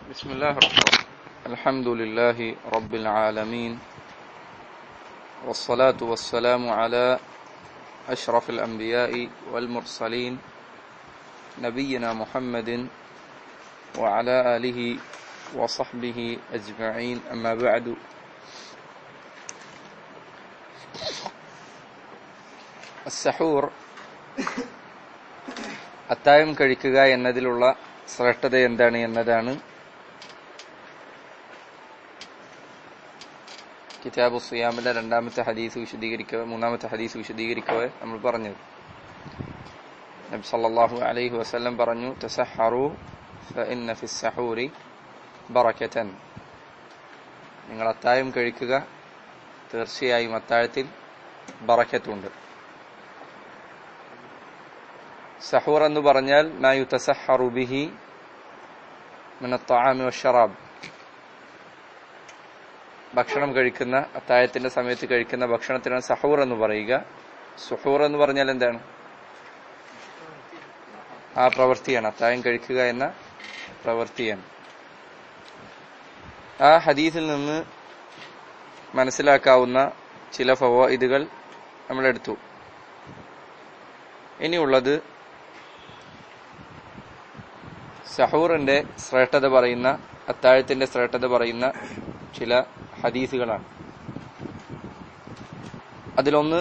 بسم الله الرحمن الحمد لله رب العالمين والصلاة والسلام على أشرف الأنبياء والمرسلين نبينا محمد وعلى آله وصحبه أجمعين أما بعد السحور അത്താഴം കഴിക്കുക എന്നതിലുള്ള ശ്രേഷ്ഠത എന്താണ് എന്നതാണ് കിതാബു സുയാമിലെ രണ്ടാമത്തെ ഹദീസ് വിശദീകരിക്കവെ മൂന്നാമത്തെ ഹദീസ് വിശദീകരിക്കവെ നമ്മൾ പറഞ്ഞത് നബി സല്ലല്ലാഹു അലൈഹി വസല്ലം പറഞ്ഞു തസഹറു ഫഇന്ന ഫി സഹൂരി ബറക്കതൻ നിങ്ങൾ അത്താഴം കഴിക്കുക തീർച്ചയായും അത്താഴത്തിൽ ബറക്കത്തുണ്ട് സഹൂർ എന്ന് പറഞ്ഞാൽ മാ യുതസഹറു ബിഹി മിന ത്വആമി വശറാബ് ഭക്ഷണം കഴിക്കുന്ന അത്താഴത്തിന്റെ സമയത്ത് കഴിക്കുന്ന ഭക്ഷണത്തിനാണ് സഹൂർ എന്ന് പറയുക സുഹൂർ എന്ന് പറഞ്ഞാൽ എന്താണ് ആ പ്രവൃത്തിയാണ് അത്താഴം കഴിക്കുക എന്ന പ്രവൃത്തിയാണ് ആ ഹദീസിൽ നിന്ന് മനസ്സിലാക്കാവുന്ന ചില ഫവായിദുകൾ നമ്മൾ എടുത്തു ഇനിയുള്ളത് സഹൂറിന്റെ ശ്രേഷ്ഠത പറയുന്ന അത്താഴത്തിന്റെ ശ്രേഷ്ഠത പറയുന്ന ചില ഹദീസുകളാണ് അതിലൊന്ന്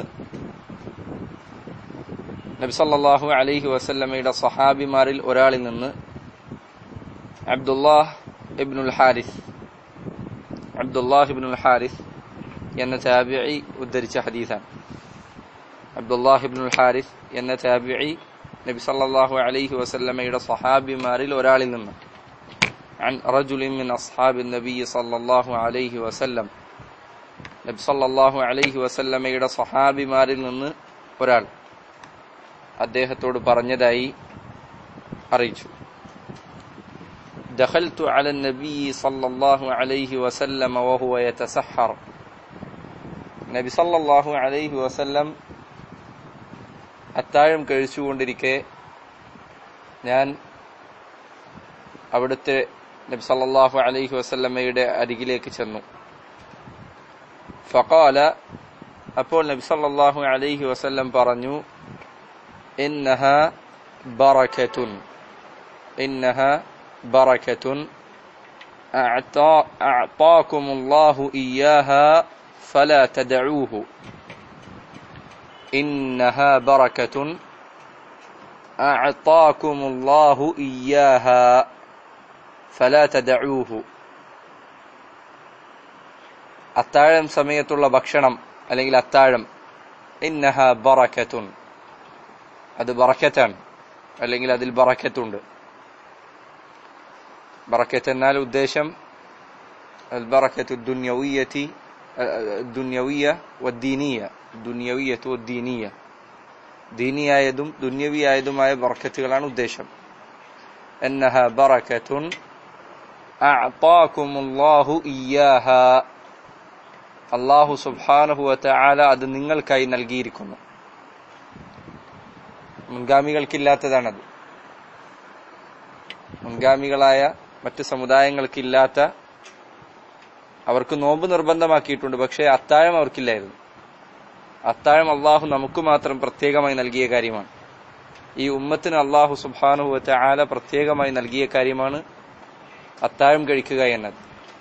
നബിസല്ലാഹു അലൈഹി വസല്ലമയുടെ സഹാബിമാരിൽ ഒരാളിൽ നിന്ന് അബ്ദുല്ലാഹ് ഇബ്നുൽ ഹാരിസ് അബ്ദുല്ലാഹ് ഇബ്നുൽ ഹാരിസ് എന്ന താബിഇ ഉദ്ധരിച്ച ഹദീസാണ് അബ്ദുല്ലാഹ് ഇബ്നുൽ ഹാരിസ് എന്ന താബിഇ നബി സല്ലല്ലാഹു അലൈഹി വസല്ലമയുടെ സഹാബിമാരിൽ ഒരാളിൽ നിന്ന് عن رجل من أصحاب النبي صلى الله عليه وسلم നബി സല്ലല്ലാഹു അലൈഹി വസല്ലമയുടെ സഹാബിമാരിൽ നിന്ന് ഒരാൾ അദ്ദേഹത്തോട് പറഞ്ഞതായി അറിയിച്ചു دخلت على النبي صلى الله عليه وسلم وهو يتسحر നബി സല്ലല്ലാഹു അലൈഹി വസല്ലം അത്താഴം കഴിച്ചുകൊണ്ടിരിക്കെ ഞാൻ അവിടുത്തെ നബി സല്ലല്ലാഹു അലൈഹി വസല്ലമയുടെ അരികിലേക്ക് ചെന്നു ഫഖാല അപ്പോൾ നബി സല്ലല്ലാഹു അലൈഹി വസല്ലം പറഞ്ഞു ഇന്നഹ ബറകത്തുൻ ഇന്നഹ ബറകത്തുൻ أعطاكم الله إياها فلا تدعوه إنها بركة أعطاكم الله إياها فلا تدعوه അത്താഴം സമയത്തുള്ള ഭക്ഷണം അല്ലെങ്കിൽ അത്താഴം ഇന്നഹ ബറക്കത്തുൻ അത് ബറക്കത്താണ് അല്ലെങ്കിൽ അതിൽ ബറക്കത്തുണ്ട് ബറക്കത്ത് എന്നാൽ ഉദ്ദേശം البركة الدنيوية الدنيوية والدينية الدنيوية والدينية ദീനിയായതും ദുന്യവിയായതുമായ ബർക്കത്തുകളാണ് ഉദ്ദേശം എന്നഹ ബറക്കത്തുൻ അഅതാകുമുല്ലാഹു ഇയ്യാഹ അല്ലാഹു സുബ്ഹാനഹു വതആല അത് നിങ്ങൾക്കായി നൽകിയിരിക്കുന്നു മുൻഗാമികൾക്കില്ലാത്തതാണത് മുൻഗാമികളായ മറ്റ് സമുദായങ്ങൾക്കില്ലാത്ത അവർക്ക് നോമ്പ് നിർബന്ധമാക്കിയിട്ടുണ്ട് പക്ഷേ അത്താഴം അവർക്കില്ലായിരുന്നു അത്താഴം അള്ളാഹു നമുക്ക് മാത്രം പ്രത്യേകമായി നൽകിയ കാര്യമാണ് ഈ ഉമ്മത്തിന് അള്ളാഹു സുബാനുഹുവത്തെ ആല പ്രത്യേകമായി നൽകിയ കാര്യമാണ് അത്താഴം കഴിക്കുക എന്നത്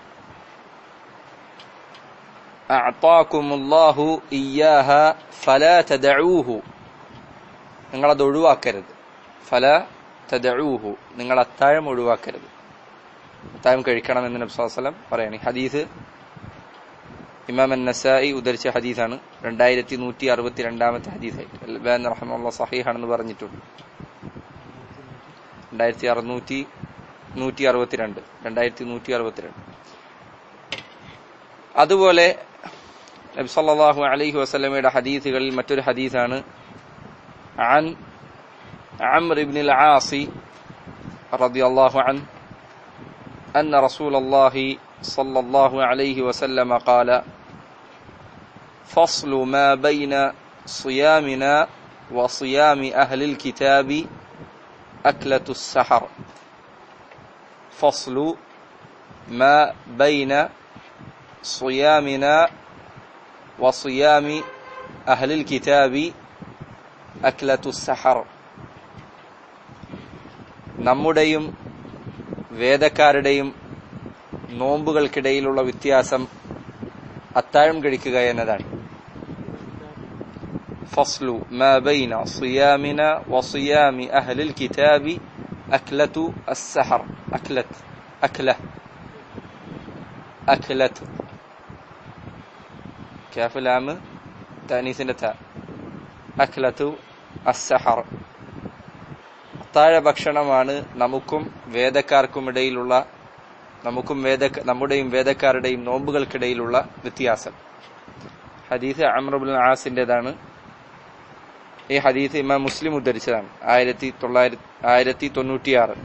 നിങ്ങളത് ഒഴിവാക്കരുത് ഫല തദഊഹു നിങ്ങൾ അത്താഴം ഒഴിവാക്കരുത് അത്താഴം കഴിക്കണം എന്ന് നബ്സാസ്ലം പറയണേ ഹദീസ് ഇമാം നസായി ഉദ്ധരിച്ച ഹദീസാണ് രണ്ടായിരത്തി നൂറ്റി അറുപത്തി രണ്ടാമത്തെ ഹദീസായിട്ട് അൽബാൻ റഹമുള്ള സഹീഹാണെന്ന് പറഞ്ഞിട്ടുണ്ട് രണ്ടായിരത്തി അറുന്നൂറ്റി നൂറ്റി അറുപത്തിരണ്ട് രണ്ടായിരത്തി നൂറ്റി അറുപത്തിരണ്ട് അതുപോലെ നബി സല്ലല്ലാഹു അലൈഹി വസല്ലമയുടെ ഹദീസുകളിൽ മറ്റൊരു ഹദീസാണ് عن عمرو بن العاص رضي الله عنه أن رسول الله صلى الله عليه وسلم قال فصل ما بين صيامنا وصيام أهل الكتاب أكلة السحر فصل ما بين صيامنا وصيام أهل الكتاب أكلة السحر നമ്മുടെയും വേദക്കാരുടെയും നോമ്പുകൾക്കിടയിലുള്ള വ്യത്യാസം അത്താഴം കഴിക്കുക എന്നതാണ് فصل ما بين صيامنا وصيام أهل الكتاب أكلة السحر أكلة أكلة أكلة كاف لام تأنيث تاء أكلة السحر അത്താഴ ഭക്ഷണമാണ് നമുക്കും വേദക്കാർക്കും ഇടയിലുള്ള നമുക്കും വേദ നമ്മുടെയും വേദക്കാരുടെയും നോമ്പുകൾക്കിടയിലുള്ള വ്യത്യാസം ഹദീസ് അമ്രബുൽ ആസിന്റേതാണ് ഈ ഹദീസ് ഇമാം മുസ്ലിം ഉദ്ധരിച്ചതാണ് ആയിരത്തി തൊള്ളായിരത്തി ആയിരത്തി തൊണ്ണൂറ്റിയാറ്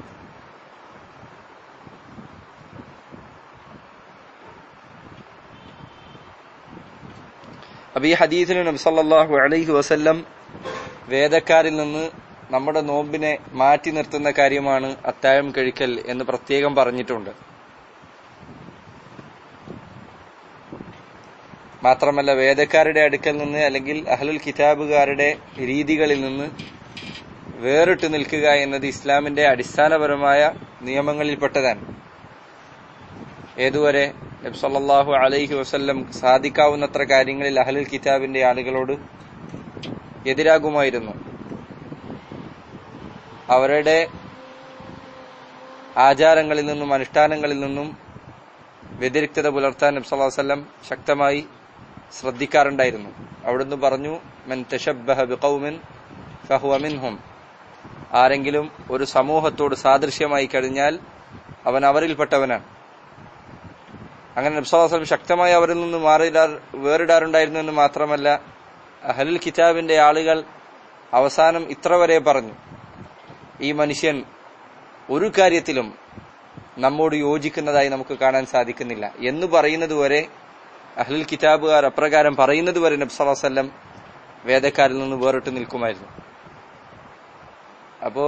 അപ്പൊ ഈ ഹദീസിന് നബ്സല്ലാഹു അലൈഹി വസല്ലം വേദക്കാരിൽ നിന്ന് നമ്മുടെ നോമ്പിനെ മാറ്റി നിർത്തുന്ന കാര്യമാണ് അത്താഴം കഴിക്കൽ എന്ന് പ്രത്യേകം പറഞ്ഞിട്ടുണ്ട് മാത്രമല്ല വേദക്കാരുടെ അടുക്കൽ നിന്ന് അല്ലെങ്കിൽ അഹ്ലുൽ കിതാബുകാരുടെ രീതികളിൽ നിന്ന് വേറിട്ട് നിൽക്കുക എന്നത് ഇസ്ലാമിന്റെ അടിസ്ഥാനപരമായ നിയമങ്ങളിൽപ്പെട്ടതാണ് ഏതുവരെ നബ്സല്ലാഹു അലൈഹി വസല്ലം സാധിക്കാവുന്നത്ര കാര്യങ്ങളിൽ അഹ്ലുൽ കിതാബിന്റെ ആളുകളോട് എതിരാകുമായിരുന്നു അവരുടെ ആചാരങ്ങളിൽ നിന്നും അനുഷ്ഠാനങ്ങളിൽ നിന്നും വ്യതിരിക്തത പുലർത്താൻ നബ്സല്ലാ വല്ലം ശക്തമായി ശ്രദ്ധിക്കാറുണ്ടായിരുന്നു അവിടുന്ന് പറഞ്ഞു മെൻ തഷബ്ബഹ ബിഖൗമിൻ ഫഹുവ മിൻഹും ആരെങ്കിലും ഒരു സമൂഹത്തോട് സാദൃശ്യമായി കഴിഞ്ഞാൽ അവൻ അവരിൽപ്പെട്ടവനാണ് അങ്ങനെ നബ്സാസ്ലം ശക്തമായി അവരിൽ നിന്ന് മാറിയിടാർ വേറിടാറുണ്ടായിരുന്നു എന്ന് മാത്രമല്ല അഹലുൽ കിതാബിന്റെ ആളുകൾ അവസാനം ഇത്ര വരെ പറഞ്ഞു ഈ മനുഷ്യൻ ഒരു കാര്യത്തിലും നമ്മോട് യോജിക്കുന്നതായി നമുക്ക് കാണാൻ സാധിക്കുന്നില്ല എന്ന് പറയുന്നത് വരെ അഹ്ലുൽ കിതാബുകാർ അപ്രകാരം പറയുന്നത് വരെ നബ്സല്ലാസ്ല്ലം വേദക്കാരിൽ നിന്ന് വേറിട്ട് നിൽക്കുമായിരുന്നു അപ്പോ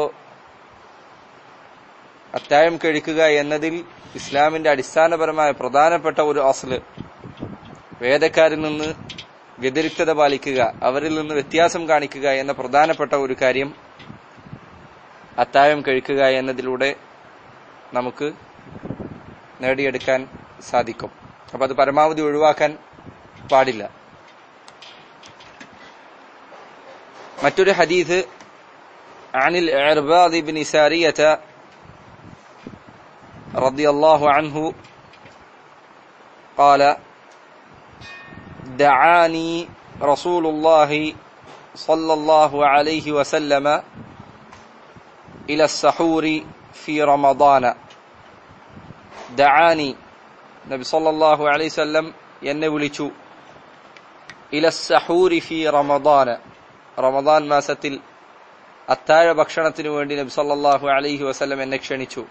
അത്താഴം കഴിക്കുക എന്നതിൽ ഇസ്ലാമിന്റെ അടിസ്ഥാനപരമായ പ്രധാനപ്പെട്ട ഒരു അസ്ല് വേദക്കാരിൽ നിന്ന് വ്യതിരിക്തത പാലിക്കുക അവരിൽ നിന്ന് വ്യത്യാസം കാണിക്കുക എന്ന പ്രധാനപ്പെട്ട ഒരു കാര്യം അത്താഴം കഴിക്കുക എന്നതിലൂടെ നമുക്ക് നേടിയെടുക്കാൻ സാധിക്കും അപ്പൊ അത് പരമാവധി ഒഴിവാക്കാൻ പാടില്ല മറ്റൊരു ഹദീസ് عن العرباض بن سارية رضي الله عنه قال دعاني رسول الله صلى الله عليه وسلم إلى السحور في رمضان دعاني നബി സല്ലല്ലാഹു അലൈഹി വസല്ലം എന്നെ വിളിച്ചു ഇല സഹൂരി ഫി റമദാൻ റമദാൻ മാസത്തിൽ അത്താഴ ഭക്ഷണത്തിനു വേണ്ടി നബി സല്ലല്ലാഹു അലൈഹി വസല്ലം എന്നെ ക്ഷണിച്ചു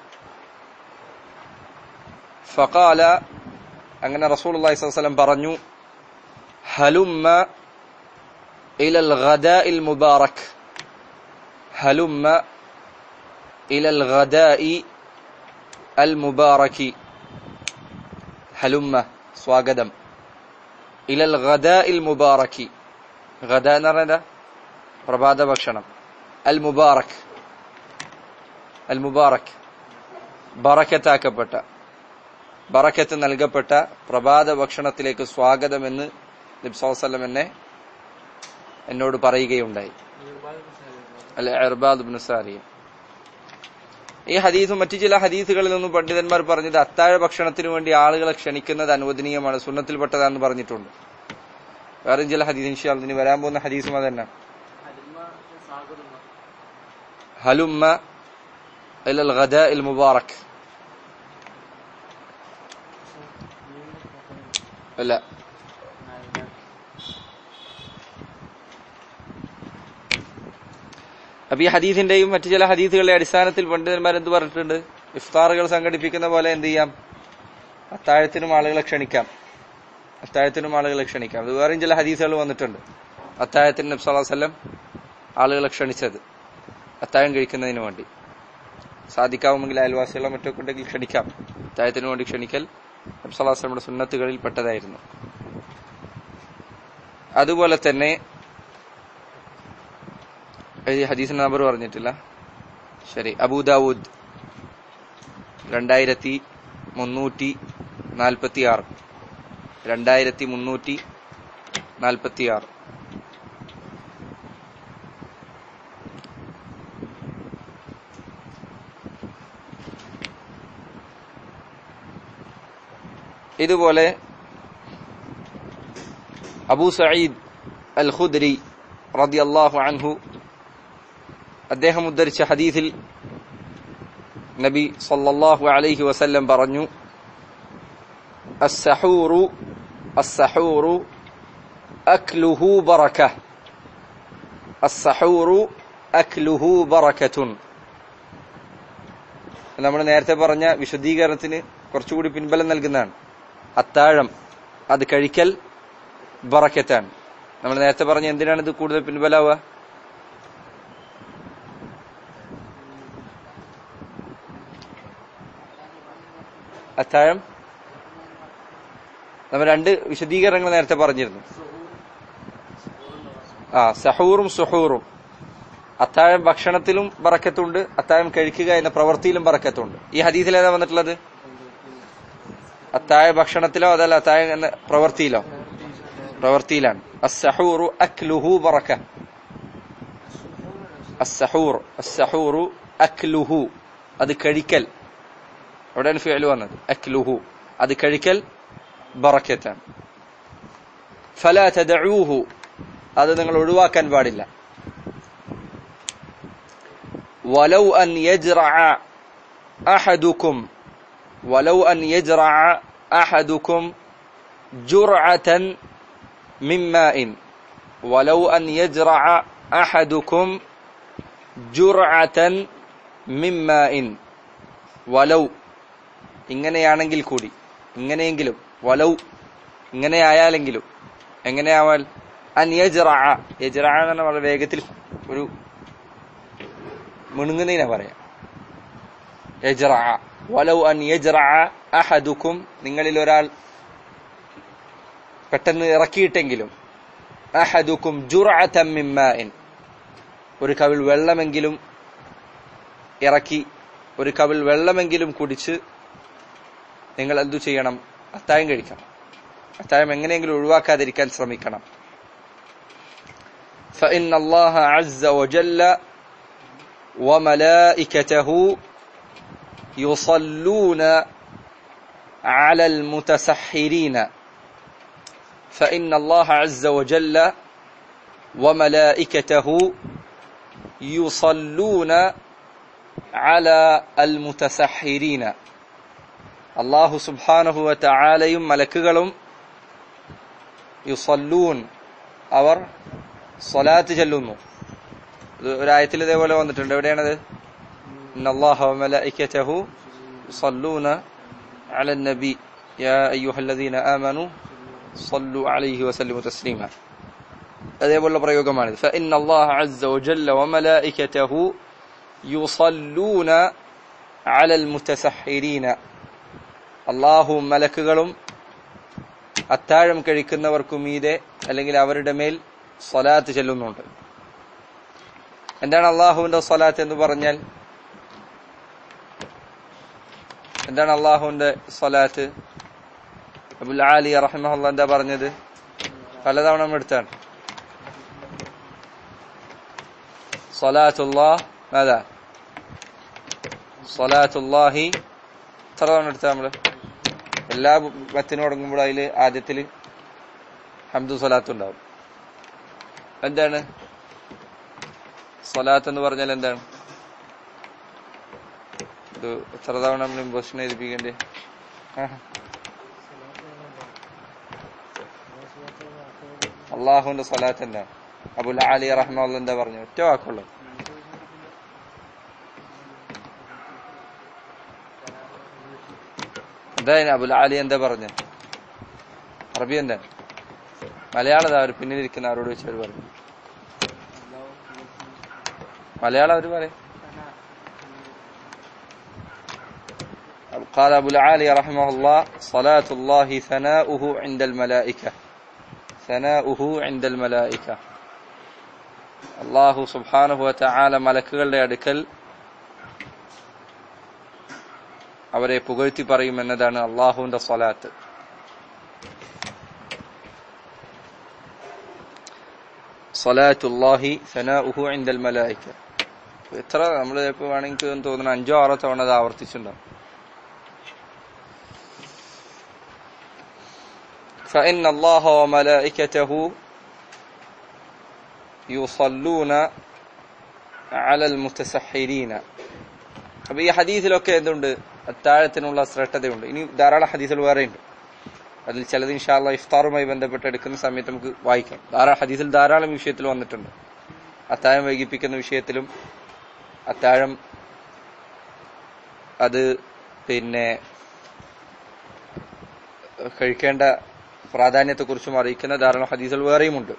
ഫഖാല അങ്ങനെ റസൂലുള്ളാഹി സ്വല്ലല്ലാഹു അലൈഹി വസല്ലം പറഞ്ഞു ഹലുമ്മ ഇലൽ ഗദാഇൽ മുബാറക് ഹലുമ്മ ഇലൽ ഗദാഇ അൽ മുബാറകി ഹലുമ്മ സ്വാഗതം ഇലൽ ഗദാഇൽ മുബാറക്കി ഗദ എന്ന് പറഞ്ഞാൽ പ്രഭാത ഭക്ഷണം അൽ മുബാറക് അൽ മുബാറക് ബറക്കത്താക്കപ്പെട്ട ബറക്കത്ത് നൽകപ്പെട്ട പ്രഭാത ഭക്ഷണത്തിലേക്ക് സ്വാഗതമെന്ന് നബ്സല്ലം എന്നെ എന്നോട് പറയുകയുണ്ടായി അൽ അർബാദ് ബിൻ സാരിയ ഈ ഹദീസും മറ്റു ചില ഹദീസുകളിൽ നിന്നും പണ്ഡിതന്മാർ പറഞ്ഞത് അത്താഴ ഭക്ഷണത്തിന് വേണ്ടി ആളുകളെ ക്ഷണിക്കുന്നത് അനുവദനീയമാണ് സുന്നത്തിൽപ്പെട്ടതാണെന്ന് പറഞ്ഞിട്ടുണ്ട് വേറെ ചില ഹദീസ് ഇൻഷാ ഇനി വരാൻ പോകുന്ന ഹദീസും അതന്നെ ഹലുമ്മ ഇലൽ ഗദാഇൽ മുബാറക് അല്ല അപ്പൊ ഈ ഹദീസിന്റെയും മറ്റു ചില ഹദീസുകളുടെ അടിസ്ഥാനത്തിൽ പണ്ഡിതന്മാർ എന്ത് പറഞ്ഞിട്ടുണ്ട് ഇഫ്താറുകൾ സംഘടിപ്പിക്കുന്ന പോലെ എന്ത് ചെയ്യാം അത്താഴത്തിനും ആളുകളെ ക്ഷണിക്കാം അത്താഴത്തിനും ആളുകളെ ക്ഷണിക്കാം അത് വേറെയും ചില ഹദീസുകൾ വന്നിട്ടുണ്ട് അത്താഴത്തിന് നബ്സ് അല്ലാ വല്ലം ആളുകളെ ക്ഷണിച്ചത് അത്താഴം കഴിക്കുന്നതിന് വേണ്ടി സാധിക്കാവുമെങ്കിൽ അയൽവാസികളോ മറ്റോ ഉണ്ടെങ്കിൽ ക്ഷണിക്കാം അത്താഴത്തിന് വേണ്ടി ക്ഷണിക്കൽ നബ്സലാസ്ലമിയുടെ സുന്നത്തുകളിൽ പെട്ടതായിരുന്നു അതുപോലെ തന്നെ ഈ ഹദീസിന്റെ നമ്പർ പറഞ്ഞിട്ടില്ല ശരി അബൂദാവൂദ് രണ്ടായിരത്തി മുന്നൂറ്റി നാൽപ്പത്തി ആറ് രണ്ടായിരത്തി മുന്നൂറ്റി നാൽപ്പത്തി ആറ് ഇതുപോലെ അബൂ സഈദ് അൽ ഖുദ്രി റളിയല്ലാഹു അൻഹു അദ്ദേഹം ഉദ്ധരിച്ച ഹദീസിൽ നബി സല്ലല്ലാഹു അലൈഹി വസല്ലം പറഞ്ഞു അസ്സഹൂറു അസ്സഹൂറു അക്ലുഹു ബറക അസ്സഹൂറു അക്ലുഹു ബറകത്തുൻ നമ്മൾ നേരത്തെ പറഞ്ഞ വിശദീകരണത്തിന് കുറച്ചുകൂടി പിൻബലം നൽകുന്നതാണ് അത്താഴം അത് കഴിക്കൽ ബറക്കത്താണ് നമ്മൾ നേരത്തെ പറഞ്ഞ എന്തിനാണ് ഇത് കൂടുതൽ പിൻബലാവുക അത്താഴം നമ്മൾ രണ്ട് വിശദീകരണങ്ങൾ നേരത്തെ പറഞ്ഞിരുന്നു ആ സഹൂറും സുഹൂറും അത്താഴം ഭക്ഷണത്തിലും ബറക്കത്തുണ്ട് അത്താഴം കഴിക്കുക എന്ന പ്രവൃത്തിയിലും ബറക്കത്തുണ്ട് ഈ ഹദീസിൽ ഏതാ വന്നിട്ടുള്ളത് അത്താഴ ഭക്ഷണത്തിലോ അതല്ല അത്താഴം എന്ന പ്രവൃത്തിയിലോ പ്രവൃത്തിയിലാണ് അസ്സഹൂറു അക്ലുഹു ബറക്ക അസ്സഹൂർ അസ്സഹൂറു അക്ലുഹു അത് കഴിക്കൽ അവിടെയാണ് ഫിഅൽ വന്നത് അക്ലുഹു അത് കഴിക്കൽ ബറക്കത്താണ് ഫലാ തദഊഹു അത് നിങ്ങൾ ഒഴിവാക്കാൻ പാടില്ല ولو أن يجرع أحدكم ولو أن يجرع أحدكم جرعة من ماء ولو أن يجرع أحدكم جرعة من ماء ولو ഇങ്ങനെയാണെങ്കിൽ കൂടി ഇങ്ങനെയെങ്കിലും വലൗ ഇങ്ങനെ ആയാലെങ്കിലും എങ്ങനെയാവാൽ അൻ യജ്റ യജ്റ എന്ന് പറഞ്ഞാൽ വളരെ വേഗത്തിൽ ഒരു മിണുങ്ങുന്നതിനാ പറയാം യജ്റ വലൗ അൻ യജ്റ അഹദുക്കും നിങ്ങളിൽ ഒരാൾ പെട്ടെന്ന് ഇറക്കിയിട്ടെങ്കിലും അഹദുക്കും ജുർഅതം മിൻ മാഇൻ ഒരു കവിൾ വെള്ളമെങ്കിലും ഇറക്കി ഒരു കവിൾ വെള്ളമെങ്കിലും കുടിച്ച് നിങ്ങൾ എന്തു ചെയ്യണം അത്തായം കഴിക്കണം അത്തായം എങ്ങനെയെങ്കിലും ഒഴിവാക്കാതിരിക്കാൻ ശ്രമിക്കണം فإن الله عز وجل وملائكته يصلون على المتسحرين فإن الله عز وجل وملائكته يصلون على المتسحرين അള്ളാഹു സുബാനഹുവ താലയും മലക്കുകളും യുസല്ലൂൻ അവർ സ്വലാത്ത് ചെല്ലുന്നു ഇത് ഒരായത്തിൽ ഇതേപോലെ വന്നിട്ടുണ്ട് എവിടെയാണത് മലൈക്കറ്റഹു യുസല്ലൂന على النبي يا أيها الذين آمنوا صلوا عليه وسلموا تسليما അതേപോലുള്ള പ്രയോഗമാണിത് فإن الله عز وجل وملائكته يصلون على المتسحرين അള്ളാഹുവും മലക്കുകളും അത്താഴം കഴിക്കുന്നവർക്കു മീതെ അല്ലെങ്കിൽ അവരുടെ മേൽ സ്വലാത്ത് ചെല്ലുന്നുണ്ട് എന്താണ് അള്ളാഹുവിന്റെ സ്വലാത്ത് എന്ന് പറഞ്ഞാൽ എന്താണ് അള്ളാഹുവിന്റെ സ്വലാത്ത് അബുൽ ആലി റഹ്മഹുല്ല എന്താ പറഞ്ഞത് പലതവണ നമ്മൾ എടുത്താണ് സ്വലാത്തുല്ലാഹ് അതാ സ്വലാത്തുല്ലാഹി എത്ര തവണ എടുത്ത നമ്മള് എല്ലാ ബത്തിനും തുടങ്ങുമ്പോൾ അതിൽ ആദ്യത്തില് ഹംദു സ്വലാത്ത് ഉണ്ടാവും എന്താണ് സ്വലാത്ത് എന്ന് പറഞ്ഞാൽ എന്താണ് ഇത് എത്ര തവണ നമ്മൾ ഇമ്പോസിഷൻ എഴുതിപ്പിക്കേണ്ടേ അള്ളാഹുവിന്റെ സ്വലാത്ത് എന്താണ് അബുൽ അലി റഹ്മുള്ള എന്താ പറഞ്ഞു ഒറ്റ വാക്കുള്ളൂ എന്താ അബുൽ ആലി എന്താ പറഞ്ഞ അറബി എന്താ മലയാളം അവർ പിന്നിലിരിക്കുന്ന അവരോട് വെച്ച് അവർ പറഞ്ഞു മലയാളം അവർ പറയും قال أبو العالي رحمه الله صلاة الله ثناؤه عند الملائكة ثناؤه عند الملائكة അള്ളാഹു സുബ്ഹാനഹു വതആല മലക്കുകളുടെ അടുക്കൽ അവരെ പുകഴ്ത്തി പറയും എന്നതാണ് അള്ളാഹുവിന്റെ സ്വലാത്ത് സ്വലാത്തുല്ലാഹി സനാഉഹു ഇൻദൽ മലായിക്ക എത്ര നമ്മൾ ചിലപ്പോൾ വേണമെങ്കിൽ തോന്നുന്നു അഞ്ചോ ആറോ തവണ അത് ആവർത്തിച്ചിട്ടുണ്ടാവും فإن الله وملائكته يصلون على المتسحرين അപ്പൊ ഈ ഹദീസിലൊക്കെ എന്തുണ്ട് അത്താഴത്തിനുള്ള ശ്രദ്ധതയുണ്ട് ഇനി ധാരാളം ഹദീസുകൾ വേറെയുണ്ട് അതിൽ ചിലത് ഇൻഷാല്ല ഇഫ്താറുമായി ബന്ധപ്പെട്ട് എടുക്കുന്ന സമയത്ത് നമുക്ക് വായിക്കാം ധാരാളം ഹദീസിൽ ധാരാളം വിഷയത്തിൽ വന്നിട്ടുണ്ട് അത്താഴം വൈകിപ്പിക്കുന്ന വിഷയത്തിലും അത്താഴം അത് പിന്നെ കഴിക്കേണ്ട പ്രാധാന്യത്തെക്കുറിച്ചും അറിയിക്കുന്ന ധാരാളം ഹദീസുകൾ വേറെയുമുണ്ട്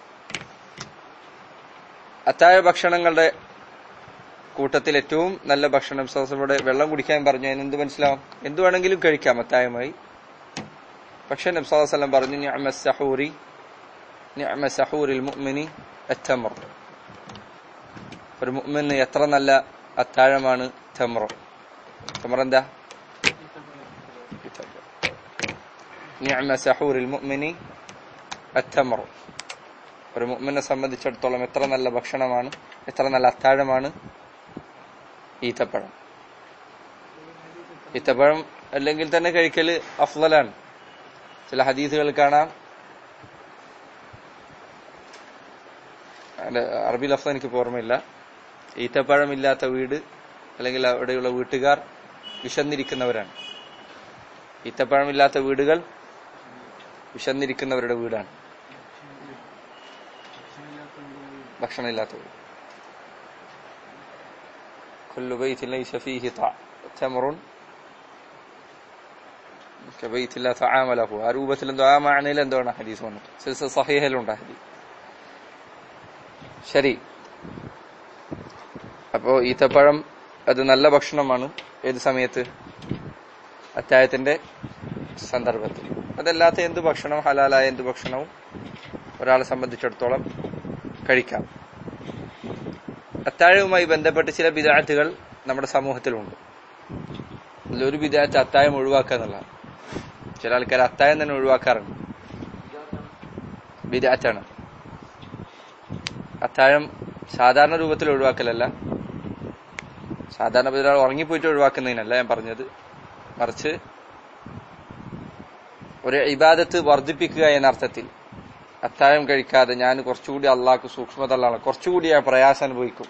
അത്താഴ ഭക്ഷണങ്ങളുടെ കൂട്ടത്തിൽ ഏറ്റവും നല്ല ഭക്ഷണം സഹസയുടെ വെള്ളം കുടിക്കാൻ പറഞ്ഞു അതിന് എന്ത് മനസ്സിലാവും എന്ത് വേണമെങ്കിലും കഴിക്കാം അത്താഴമായി പക്ഷെ നബ്സാഹുലം പറഞ്ഞു നിഅമ സഹൂരി നിഅമ സഹൂരിൽ മുഅ്മിനി അത്തമർ ഒരു മുഅ്മിന് എത്ര നല്ല അത്താഴമാണ് തമർ തമർ എന്താ നിഅമ സഹൂരിൽ മുഅ്മിനി അത്തമർ ഒരു മുഅ്മിനെ സംബന്ധിച്ചിടത്തോളം എത്ര നല്ല ഭക്ഷണമാണ് എത്ര നല്ല അത്താഴമാണ് ഈത്തപ്പഴം ഈത്തപ്പഴം അല്ലെങ്കിൽ തന്നെ കഴിക്കല് അഫ്ലലാണ് ചില ഹദീസുകൾ കാണാം അല്ല അറബി ലഫ്ത എനിക്ക് ഓർമ്മയില്ല ഈത്തപ്പഴമില്ലാത്ത വീട് അല്ലെങ്കിൽ അവിടെയുള്ള വീട്ടുകാർ വിശന്നിരിക്കുന്നവരാണ് ഈത്തപ്പഴമില്ലാത്ത വീടുകൾ വിശന്നിരിക്കുന്നവരുടെ വീടാണ് ഭക്ഷണമില്ലാത്ത വീട് كل بيت ليس فيه طع- تمر كبيت لا طعام له ആ രൂപത്തിൽ എന്തോ ആ മാണയിൽ എന്താണ് ഹദീസ് വന്നിട്ട് സിൽസില സഹീഹയിലുണ്ട് ഹദീസ് ശരി അപ്പോ ഈത്തപ്പഴം അത് നല്ല ഭക്ഷണമാണ് ഏത് സമയത്ത് അത്താഴത്തിന്റെ സന്ദർഭത്തിൽ അതല്ലാത്ത എന്ത് ഭക്ഷണം ഹലാലായ എന്ത് ഭക്ഷണവും ഒരാളെ സംബന്ധിച്ചിടത്തോളം കഴിക്കാം അത്താഴവുമായി ബന്ധപ്പെട്ട് ചില വിദാറ്റുകൾ നമ്മുടെ സമൂഹത്തിലുണ്ട് അതിലൊരു വിദാറ്റ് അത്താഴം ഒഴിവാക്കുക എന്നുള്ളതാണ് ചില ആൾക്കാർ അത്താഴം തന്നെ ഒഴിവാക്കാറുണ്ട് വിദാറ്റാണ് അത്താഴം സാധാരണ രൂപത്തിൽ ഒഴിവാക്കലല്ല സാധാരണ ഒരാൾ ഉറങ്ങിപ്പോയിട്ട് ഒഴിവാക്കുന്നതിനല്ല ഞാൻ പറഞ്ഞത് മറിച്ച് ഒരു ഇബാദത്ത് വർദ്ധിപ്പിക്കുക എന്ന അർത്ഥത്തിൽ അത്താഴം കഴിക്കാതെ ഞാൻ കുറച്ചുകൂടി അള്ളാഹ്ക്ക് സൂക്ഷ്മത ഉള്ളതാണ് കുറച്ചുകൂടി ആ പ്രയാസം അനുഭവിക്കും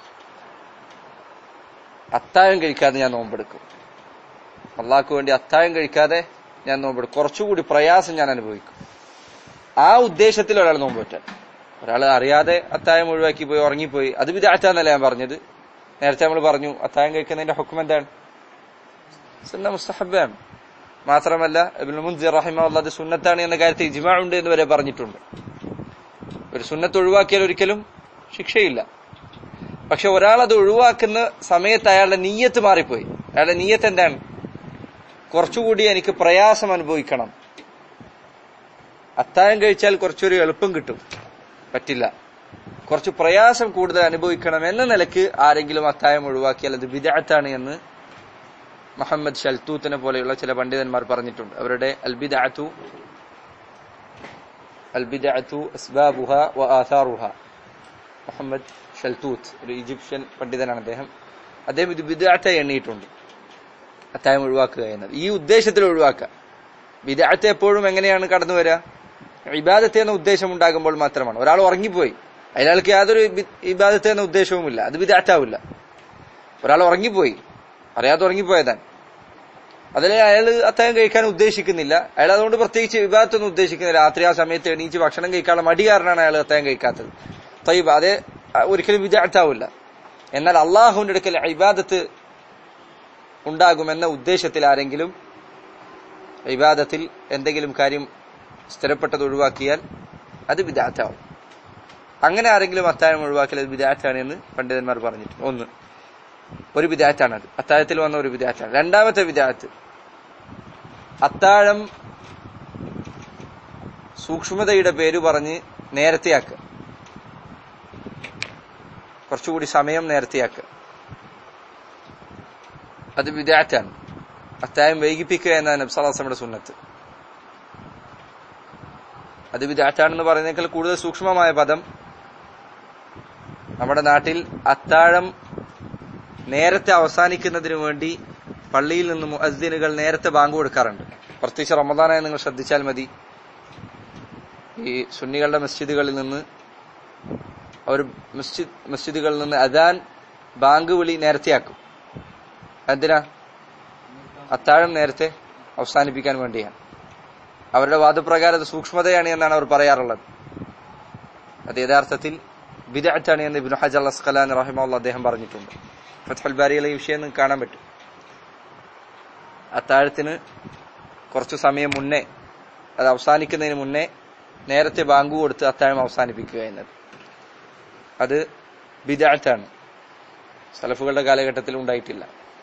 അത്താഴം കഴിക്കാതെ ഞാൻ നോമ്പെടുക്കും അള്ളാഹ്ക്ക് വേണ്ടി അത്താഴം കഴിക്കാതെ ഞാൻ നോമ്പെടുക്കും കുറച്ചുകൂടി പ്രയാസം ഞാൻ അനുഭവിക്കും ആ ഉദ്ദേശത്തിൽ ഒരാൾ നോമ്പ് പറ്റാൻ ഒരാൾ അറിയാതെ അത്താഴം ഒഴിവാക്കി പോയി ഉറങ്ങിപ്പോയി അത് വിദാറ്റാന്നല്ല ഞാൻ പറഞ്ഞത് നേരത്തെ നമ്മൾ പറഞ്ഞു അത്താഴം കഴിക്കുന്നതിന്റെ ഹുക്കം എന്താണ് സുന്ന മുസ്തഹബാണ് മാത്രമല്ല ഇബ്നു മുൻസിർ റഹിമഹുല്ലാഹ് അത് സുന്നത്താണ് എന്ന കാര്യത്തിൽ ഇജ്മാ ഉണ്ട് എന്ന് വരെ പറഞ്ഞിട്ടുണ്ട് ഒരു സുന്നത്ത് ഒഴിവാക്കിയാൽ ഒരിക്കലും ശിക്ഷയില്ല പക്ഷെ ഒരാൾ അത് ഒഴിവാക്കുന്ന സമയത്ത് അയാളുടെ നീയത്ത് മാറിപ്പോയി അയാളുടെ നീയത്ത് എന്താണ് കുറച്ചുകൂടി എനിക്ക് പ്രയാസം അനുഭവിക്കണം അത്താഴം കഴിച്ചാൽ കുറച്ചൊരു എളുപ്പം കിട്ടും പറ്റില്ല കുറച്ച് പ്രയാസം കൂടുതൽ അനുഭവിക്കണം എന്ന നിലക്ക് ആരെങ്കിലും അത്താഴം ഒഴിവാക്കിയാൽ അത് വിദഗ്ധാണ് എന്ന് മുഹമ്മദ് ഷൽത്തൂത്തിനെ പോലെയുള്ള ചില പണ്ഡിതന്മാർ പറഞ്ഞിട്ടുണ്ട് അവരുടെ അൽബിദഅത്തു അൽബിദഅത്തു അസ്ബാബുഹ വ ആഥാറുഹ മുഹമ്മദ് ഷൽത്തൂത്ത് ഒരു ഈജിപ്ഷ്യൻ പണ്ഡിതനാണ് അദ്ദേഹം അദ്ദേഹം ഇത് ബിദഅത്തായി എണ്ണിയിട്ടുണ്ട് അത്തായം ഒഴിവാക്കുക എന്നത് ഈ ഉദ്ദേശത്തിൽ ഒഴിവാക്കുക ബിദഅത്ത് എപ്പോഴും എങ്ങനെയാണ് കടന്നു വരിക ഇബാദത്ത് എന്ന ഉദ്ദേശം ഉണ്ടാകുമ്പോൾ മാത്രമാണ് ഒരാൾ ഉറങ്ങിപ്പോയി അയാൾക്ക് യാതൊരു ബി- ഇബാദത്ത് എന്ന ഉദ്ദേശവുമില്ല അത് ബിദഅത്താവില്ല ഒരാൾ ഉറങ്ങിപ്പോയി അറിയാതെ ഉറങ്ങിപ്പോയതാണ് അതിൽ അയാൾ അത്താഴം കഴിക്കാൻ ഉദ്ദേശിക്കുന്നില്ല അയാൾ അതുകൊണ്ട് പ്രത്യേകിച്ച് വിഭാഗത്തൊന്നും ഉദ്ദേശിക്കുന്നില്ല രാത്രി ആ സമയത്ത് എണീച്ച് ഭക്ഷണം കഴിക്കാനുള്ള മടി കാരണമാണ് അയാൾ അത്താഴം കഴിക്കാത്തത് തയ്യബ് അത് ഒരിക്കലും വിദഗ്ധാവില്ല എന്നാൽ അള്ളാഹുവിന്റെ അടുക്കൽ ഇബാദത്ത് ഉണ്ടാകുമെന്ന ഉദ്ദേശത്തിൽ ആരെങ്കിലും ഇബാദത്തിൽ എന്തെങ്കിലും കാര്യം സ്ഥിരപ്പെട്ടത് ഒഴിവാക്കിയാൽ അത് വിദാറ്റാവും അങ്ങനെ ആരെങ്കിലും അത്താഴം ഒഴിവാക്കിയാൽ അത് വിദാറ്റാണ് എന്ന് പണ്ഡിതന്മാർ പറഞ്ഞിട്ടുണ്ട് ഒന്ന് ഒരു വിദാറ്റാണ് അത് അത്താഴത്തിൽ വന്ന ഒരു വിദാറ്റാണ് രണ്ടാമത്തെ വിദാറ്റ് അത്താഴം സൂക്ഷ്മതയുടെ പേര് പറഞ്ഞ് നേരത്തെയാക്കുക കുറച്ചുകൂടി സമയം നേരത്തെയാക്കുക അത് വിദാറ്റാണ് അത്താഴം വൈകിപ്പിക്കുക എന്നാണ് നബ്സലാസയുടെ സുന്നത്ത് അത് വിദാറ്റാണെന്ന് പറയുന്നതിനേക്കാൾ കൂടുതൽ സൂക്ഷ്മമായ പദം നമ്മുടെ നാട്ടിൽ അത്താഴം നേരത്തെ അവസാനിക്കുന്നതിന് വേണ്ടി പള്ളിയിൽ നിന്ന് മുഅദ്ദിനുകൾ നേരത്തെ ബാങ്ക് കൊടുക്കാറുണ്ട് പ്രത്യേകിച്ച് റമദാനായി നിങ്ങൾ ശ്രദ്ധിച്ചാൽ മതി ഈ സുന്നികളുടെ മസ്ജിദുകളിൽ നിന്ന് അവർ മസ്ജിദ് മസ്ജിദുകളിൽ നിന്ന് അദാൻ ബാങ്ക് വിളി നേരത്തെയാക്കും എന്തിനാ അത്താഴം നേരത്തെ അവസാനിപ്പിക്കാൻ വേണ്ടിയാണ് അവരുടെ വാദപ്രകാരം അത് സൂക്ഷ്മതയാണ് എന്നാണ് അവർ പറയാറുള്ളത് അത് യഥാർത്ഥത്തിൽ ബിദഅത്താണ് എന്ന് ഇബ്നു ഹജർ അസ്ഖലാൻ റഹിമുള്ള അദ്ദേഹം പറഞ്ഞിട്ടുണ്ട് ഫത്ഹുൽ ബാരിയിലെ ഈ വിഷയം നിങ്ങൾക്ക് കാണാൻ പറ്റും അത്താഴത്തിന് കുറച്ചു സമയം മുന്നേ അത് അവസാനിക്കുന്നതിന് മുന്നേ നേരത്തെ ബാങ്കു കൊടുത്ത് അത്താഴം അവസാനിപ്പിക്കുക എന്നത് അത് ബിദഅത്താണ് സലഫുകളുടെ കാലഘട്ടത്തിൽ ഉണ്ടായിട്ടില്ല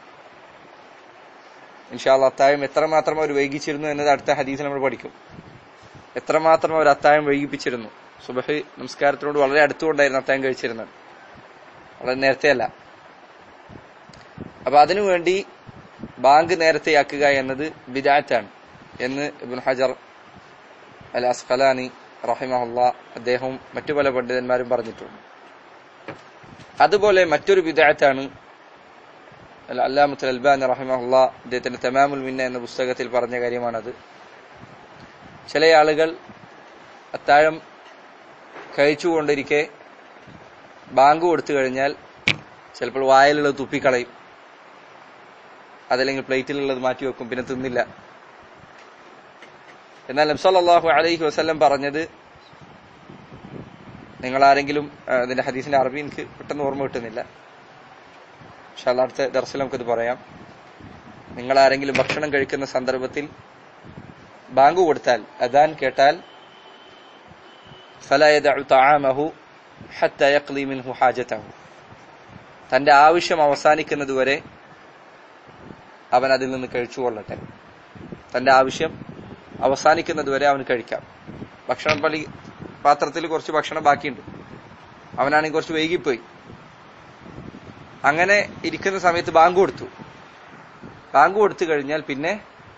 ഇൻഷാല്ല അത്താഴം എത്രമാത്രം അവർ വൈകിച്ചിരുന്നു എന്നത് അടുത്ത ഹദീസിൽ നമ്മൾ പഠിക്കും എത്രമാത്രം അവർ അത്താഴം വൈകിപ്പിച്ചിരുന്നു സുബഹി നമസ്കാരത്തിനോട് വളരെ അടുത്തുകൊണ്ടായിരുന്നു അത്താഴം കഴിച്ചിരുന്നത് വളരെ നേരത്തെയല്ല അപ്പൊ അതിനുവേണ്ടി ബാങ്ക് നേരത്തെയാക്കുക എന്നത് ബിദാറ്റാണ് എന്ന് ഇബുൻ ഹജർ അൽ അസ്ഖലാനി റഹിമഹുല്ല അദ്ദേഹവും മറ്റു പല പണ്ഡിതന്മാരും പറഞ്ഞിട്ടുണ്ട് അതുപോലെ മറ്റൊരു ബിദാറ്റാണ് അല്ലാമുത്തൽ അൽബാൻ റഹിമഹുല്ല അദ്ദേഹത്തിന്റെ തമാമുൽ മിന്ന എന്ന പുസ്തകത്തിൽ പറഞ്ഞ കാര്യമാണത് ചില ആളുകൾ അത്താഴം കഴിച്ചുകൊണ്ടിരിക്കെ ബാങ്ക് കൊടുത്തു കഴിഞ്ഞാൽ ചിലപ്പോൾ വായലുള്ളത് തുപ്പിക്കളയും അതല്ലെങ്കിൽ പ്ലേറ്റിലുള്ളത് മാറ്റി വെക്കും പിന്നെ തിന്നില്ല എന്നാൽ നബ്സല്ലാഹു അലൈഹി വസ്ല്ലം പറഞ്ഞത് നിങ്ങൾ ആരെങ്കിലും അതിന്റെ ഹദീസിന്റെ അറബി എനിക്ക് പെട്ടെന്ന് ഓർമ്മ കിട്ടുന്നില്ല പക്ഷെ അടുത്ത ദർശനം നമുക്കത് പറയാം നിങ്ങൾ ആരെങ്കിലും ഭക്ഷണം കഴിക്കുന്ന സന്ദർഭത്തിൽ ബാങ്ക് കൊടുത്താൽ അദാൻ കേട്ടാൽ തന്റെ ആവശ്യം അവസാനിക്കുന്നതുവരെ അവൻ അതിൽ നിന്ന് കഴിച്ചുകൊള്ളട്ടെ തന്റെ ആവശ്യം അവസാനിക്കുന്നതുവരെ അവൻ കഴിക്കാം ഭക്ഷണം പള്ളി പാത്രത്തിൽ കുറച്ച് ഭക്ഷണം ബാക്കിയുണ്ട് അവനാണെങ്കിൽ കുറച്ച് വൈകിപ്പോയി അങ്ങനെ ഇരിക്കുന്ന സമയത്ത് ബാങ്ക് കൊടുത്തു ബാങ്ക് കൊടുത്തു കഴിഞ്ഞാൽ പിന്നെ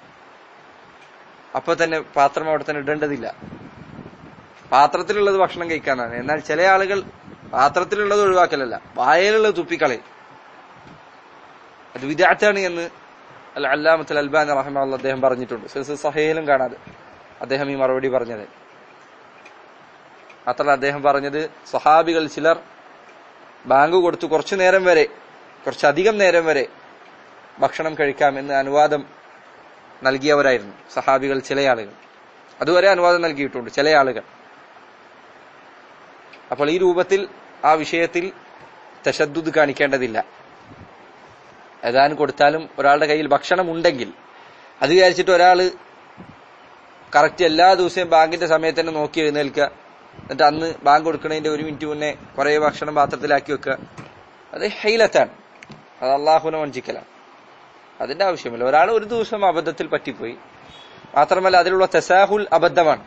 അപ്പൊ തന്നെ പാത്രം അവിടെ തന്നെ ഇടേണ്ടതില്ല പാത്രത്തിലുള്ളത് ഭക്ഷണം കഴിക്കാനാണ് എന്നാൽ ചില ആളുകൾ പാത്രത്തിലുള്ളത് ഒഴിവാക്കലല്ല വായലുള്ളത് തുപ്പിക്കളയും അത് വിദാറ്റാണ് എന്ന് അൽ അല്ലാമത്തുൽ അൽബാൻ റഹ്മുള്ള അദ്ദേഹം പറഞ്ഞിട്ടുണ്ട് സിൽസിൽ സഹയിലും കാണാതെ അദ്ദേഹം ഈ മറുപടി പറഞ്ഞത് മാത്രമല്ല അദ്ദേഹം പറഞ്ഞത് സഹാബികൾ ചിലർ ബാങ്ക് കൊടുത്തു കുറച്ചു നേരം വരെ കുറച്ചധികം നേരം വരെ ഭക്ഷണം കഴിക്കാം എന്ന് അനുവാദം നൽകിയവരായിരുന്നു സഹാബികൾ ചില ആളുകൾ അതുവരെ അനുവാദം നൽകിയിട്ടുണ്ട് ചില ആളുകൾ അപ്പോൾ ഈ രൂപത്തിൽ ആ വിഷയത്തിൽ തശദ്ദുദ് കാണിക്കേണ്ടതില്ല ഏതാൻ കൊടുത്താലും ഒരാളുടെ കയ്യിൽ ഭക്ഷണം ഉണ്ടെങ്കിൽ അത് വിചാരിച്ചിട്ട് ഒരാള് കറക്റ്റ് എല്ലാ ദിവസവും ബാങ്കിന്റെ സമയത്ത് തന്നെ നോക്കി എഴുന്നേൽക്കുക എന്നിട്ട് അന്ന് ബാങ്ക് കൊടുക്കുന്നതിന്റെ ഒരു മിനിറ്റ് മുന്നേ കുറെ ഭക്ഷണം പാത്രത്തിലാക്കി വെക്കുക അത് ഹൈലത്താണ് അത് അള്ളാഹുനെ വഞ്ചിക്കലാണ് അതിന്റെ ആവശ്യമില്ല ഒരാൾ ഒരു ദിവസം അബദ്ധത്തിൽ പറ്റിപ്പോയി മാത്രമല്ല അതിലുള്ള തെസാഹുൽ അബദ്ധമാണ്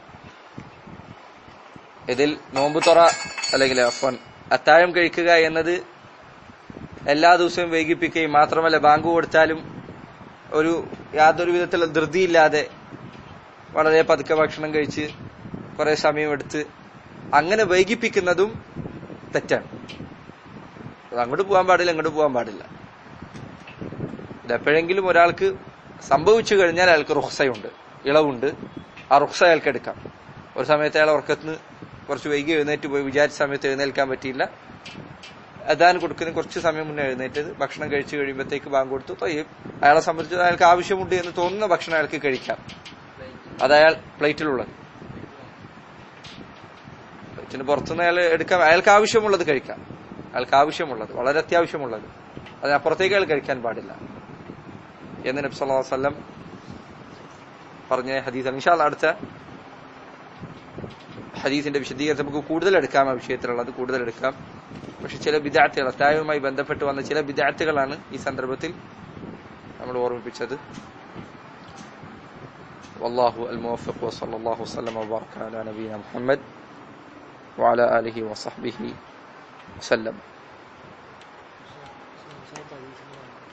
ഇതിൽ നോമ്പ് തുറ അല്ലെങ്കിൽ അഫൻ അത്താഴം കഴിക്കുക എന്നത് എല്ലാ ദിവസവും വൈകിപ്പിക്കുകയും മാത്രമല്ല ബാങ്ക് കൊടുത്താലും ഒരു യാതൊരു വിധത്തിലുള്ള ധൃതിയില്ലാതെ വളരെ പതുക്കെ ഭക്ഷണം കഴിച്ച് കുറെ സമയമെടുത്ത് അങ്ങനെ വൈകിപ്പിക്കുന്നതും തെറ്റാണ് അത് അങ്ങോട്ട് പോകാൻ പാടില്ല ഇങ്ങോട്ട് പോകാൻ പാടില്ല എപ്പോഴെങ്കിലും ഒരാൾക്ക് സംഭവിച്ചു കഴിഞ്ഞാൽ അയാൾക്ക് റുഹ്സയുണ്ട് ഇളവുണ്ട് ആ റുഹ്സ അയാൾക്ക് എടുക്കാം ഒരു സമയത്ത് അയാൾ ഉറക്കത്തിന് കുറച്ച് വൈകി എഴുന്നേറ്റ് പോയി വിചാരിച്ച സമയത്ത് എഴുന്നേൽക്കാൻ പറ്റിയില്ല അതാൻ കൊടുക്കുന്ന കുറച്ച് സമയം മുന്നേ എഴുന്നേറ്റത് ഭക്ഷണം കഴിച്ചു കഴിയുമ്പോഴത്തേക്ക് ബാങ്ക് കൊടുത്തു തൊയ്യും അയാളെ സംബന്ധിച്ച് അയാൾക്ക് ആവശ്യമുണ്ട് എന്ന് തോന്നുന്ന ഭക്ഷണം അയാൾക്ക് കഴിക്കാം അത് അയാൾ പ്ലേറ്റിലുള്ളത് പ്ലേറ്റിന് പുറത്തുനിന്ന് അയാൾ എടുക്കാൻ അയാൾക്ക് ആവശ്യമുള്ളത് കഴിക്കാം അയാൾക്ക് ആവശ്യമുള്ളത് വളരെ അത്യാവശ്യമുള്ളത് അതിനപ്പുറത്തേക്ക് അയാൾ കഴിക്കാൻ പാടില്ല എന്ന് നബി സല്ലല്ലാഹു അലൈഹി വസല്ലം പറഞ്ഞ ഹദീസ് ഇൻഷാല്ല അടുത്ത ഹദീസിന്റെ വിശദീകരണം നമുക്ക് കൂടുതൽ എടുക്കാം ആ വിഷയത്തിലുള്ളത് കൂടുതൽ എടുക്കാം പക്ഷെ ചില വിദ്യാർത്ഥികൾ അത്തായവുമായി ബന്ധപ്പെട്ട് വന്ന ചില വിദ്യാർത്ഥികളാണ് ഈ സന്ദർഭത്തിൽ നമ്മൾ ഓർമ്മിപ്പിച്ചത് والله الموفق وصلى الله وسلم وبارك على نبينا محمد وعلى آله وصحبه وسلم സാർ പരീക്ഷ